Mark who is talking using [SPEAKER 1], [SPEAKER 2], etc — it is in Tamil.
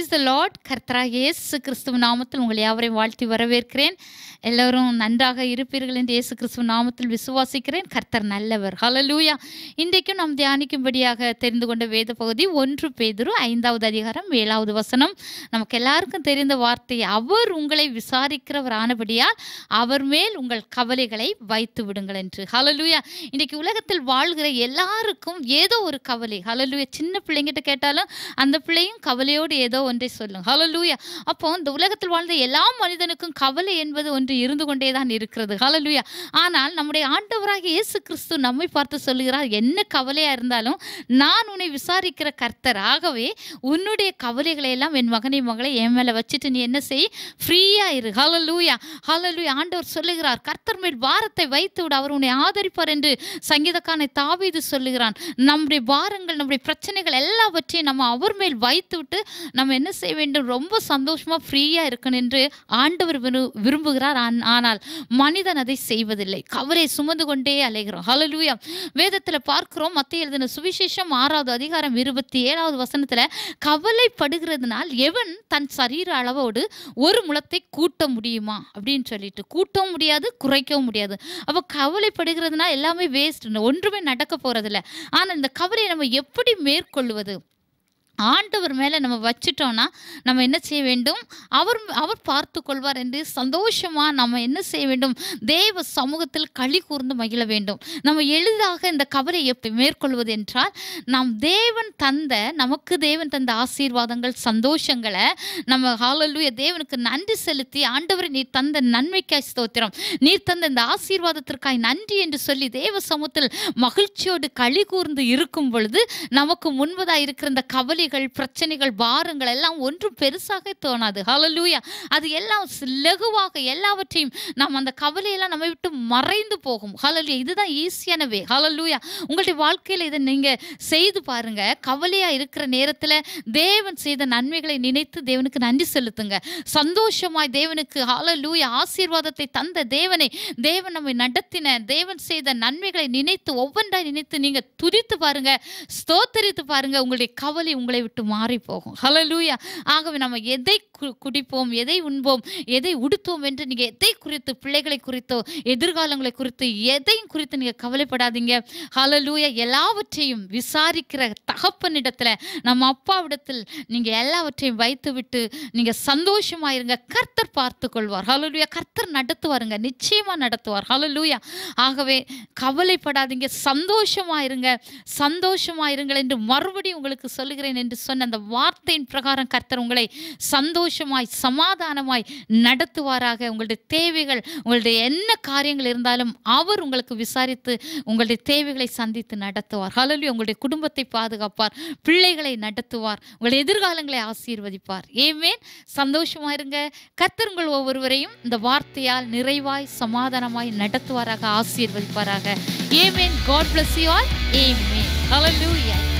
[SPEAKER 1] பிரைஸ் த லார்ட் கர்த்தராக இயேசு கிறிஸ்துவ நாமத்தில் உங்களை யாவரையும் வாழ்த்தி வரவேற்கிறேன் எல்லோரும் நன்றாக இருப்பீர்கள் என்று இயேசு கிறிஸ்துவ நாமத்தில் விசுவாசிக்கிறேன் கர்த்தர் நல்லவர் ஹalleluya இன்றைக்கும் நாம் தியானிக்கும்படியாக தெரிந்து கொண்ட வேத பகுதி ஒன்று பேதுரு ஐந்தாவது அதிகாரம் ஏழாவது வசனம் நமக்கு எல்லாருக்கும் தெரிந்த வார்த்தை அவர் உங்களை விசாரிக்கிறவர் ஆனபடியால் அவர் மேல் உங்கள் கவலைகளை வைத்து விடுங்கள் என்று ஹalleluya இன்னைக்கு உலகத்தில் வாழ்கிற எல்லாருக்கும் ஏதோ ஒரு கவலை ஹalleluya சின்ன பிள்ளைங்கிட்ட கேட்டாலும் அந்த பிள்ளையும் கவலையோடு ஏதோ ஒன்றை சொல்லும் ஹalleluya அப்போ இந்த உலகத்தில் வாழ்ந்த எல்லா மனிதனுக்கும் கவலை என்பது ஒன்று இருந்து கொண்டே தான் இருக்கிறது ஹalleluya ஆனால் நம்முடைய ஆண்டவராகிய இயேசு கிறிஸ்து நம்மை பார்த்து சொல்லுகிறார் என்ன கவலையா இருந்தாலும் நான் உன்னை விசாரிக்கிற கர்த்தர் ஆகவே உன்னுடைய கவலைகளை எல்லாம் என் மகனை மகளை என் மேல வச்சுட்டு நீ என்ன செய் ஃப்ரீயா இரு ஹalleluya ஹalleluya ஆண்டவர் சொல்லுகிறார் கர்த்தர் மேல் பாரத்தை வைத்து விடு அவர் உன்னை ஆதரிப்பார் என்று சங்கீதக்காரனை தாவீது சொல்லுகிறான் நம்முடைய பாரங்கள் நம்முடைய பிரச்சனைகள் எல்லாவற்றையும் நம்ம அவர் மேல் வைத்து விட்டு நம்ம என்ன செய்ய வேண்டும் ரொம்ப சந்தோஷமா ஃப்ரீயா இருக்கணும் என்று ஆண்டவர் விரு- விரும்புகிறார் ஆன்- ஆனால் மனிதன் அதை செய்வதில்லை கவலை சுமந்து கொண்டே அலைகிறோம் ஹalleluya வேதத்துல பார்க்கிறோம் மத்திய எழுதின சுவிசேஷம் ஆறாவது அதிகாரம் இருபத்தி ஏழாவது வசனத்துல கவலைப்படுகிறதுனால் எவன் தன் சரீர அளவோடு ஒரு முளத்தை கூட்ட முடியுமா அப்படின்னு சொல்லிட்டு கூட்டவும் முடியாது குறைக்கவும் முடியாது அப்போ கவலைப்படுகிறதுனா எல்லாமே வேஸ்ட் ஒன்றுமே நடக்க போறதில்ல ஆனால் இந்த கவலையை நம்ம எப்படி மேற்கொள்வது ஆண்டவர் மேலே நம்ம வச்சிட்டோம்னா நம்ம என்ன செய்ய வேண்டும் அவர் அவர் பார்த்து கொள்வார் என்று சந்தோஷமா நம்ம என்ன செய்ய வேண்டும் தேவ சமூகத்தில் களி கூர்ந்து மகிழ வேண்டும் நம்ம எளிதாக இந்த கவலையை எப்படி மேற்கொள்வது என்றால் நாம் தேவன் தந்த நமக்கு தேவன் தந்த ஆசீர்வாதங்கள் சந்தோஷங்களை நம்ம ஹalleluya தேவனுக்கு நன்றி செலுத்தி ஆண்டவரை நீர் தந்த நன்மைக்காய் ஸ்தோத்திரம் நீர் தந்த இந்த ஆசீர்வாதத்திற்காய் நன்றி என்று சொல்லி தேவ சமூகத்தில் மகிழ்ச்சியோடு களி கூர்ந்து இருக்கும் பொழுது நமக்கு முன்பதாக இருக்கிற இந்த கவலைகள் பிரச்சனைகள் பாரங்கள் எல்லாம் ஒன்றும் பெருசாக தோணாது ஹalleluya அது எல்லாம் ஸ்- லகுவாக எல்லாவற்றையும் நாம் அந்த கவலையெல்லாம் நம்மை விட்டு மறைந்து போகும் ஹalleluya இதுதான் ஈஸியான வே ஹalleluya உங்களுடைய வாழ்க்கையில் இதை நீங்க செய்து பாருங்க கவலையா இருக்கிற நேரத்துல தேவன் செய்த நன்மைகளை நினைத்து தேவனுக்கு நன்றி செலுத்துங்க சந்தோஷமாய் தேவனுக்கு ஹalleluya ஆசீர்வாதத்தை தந்த தேவனை தேவன் நம்மை நடத்தின தேவன் செய்த நன்மைகளை நினைத்து ஒவ்வொன்றாய் நினைத்து நீங்க துதித்து பாருங்க ஸ்தோத்தரித்து பாருங்க உங்களுடைய கவலை உங்களை விட்டு மாறி போகும் ஹalleluya ஆகவே நம்ம எதை கு- குடிப்போம் எதை உண்போம் எதை உடுத்தோம் என்று நீங்க எதை குறித்து பிள்ளைகளை குறித்தோ எதிர்காலங்களை குறித்து எதையும் குறித்து நீங்க கவலைப்படாதீங்க ஹalleluya எல்லாவற்றையும் விசாரிக்கிற தகப்பனிடத்துல நம்ம அப்பாவிடத்தில் நீங்க எல்லாவற்றையும் வைத்து விட்டு நீங்க சந்தோஷமா இருங்க கர்த்தர் பார்த்து கொள்வார் ஹalleluya கர்த்தர் நடத்துவாருங்க நிச்சயமா நடத்துவார் ஹalleluya ஆகவே கவலைப்படாதீங்க சந்தோஷமா இருங்க சந்தோஷமா இருங்கள் என்று மறுபடியும் உங்களுக்கு சொல்லுகிறேன் என்று சொன்ன அந்த வார்த்தையின் பிரகாரம் கர்த்தர் உங்களை சந்தோஷமாய் சமாதானமாய் நடத்துவாராக உங்களுடைய தேவைகள் உங்களுடைய என்ன காரியங்கள் இருந்தாலும் அவர் உங்களுக்கு விசாரித்து உங்களுடைய தேவைகளை சந்தித்து நடத்துவார் ஹalleluya உங்களுடைய குடும்பத்தை பாதுகாப்பார் பிள்ளைகளை நடத்துவார் உங்களுடைய எதிர்காலங்களை ஆசீர்வதிப்பார் ஏமேன் சந்தோஷமா இருங்க கர்த்தர் உங்கள் ஒவ்வொருவரையும் இந்த வார்த்தையால் நிறைவாய் சமாதானமாய் நடத்துவாராக ஆசீர்வதிப்பாராக ஏமேன் காட் bless you all ஏமேன் ஹalleluya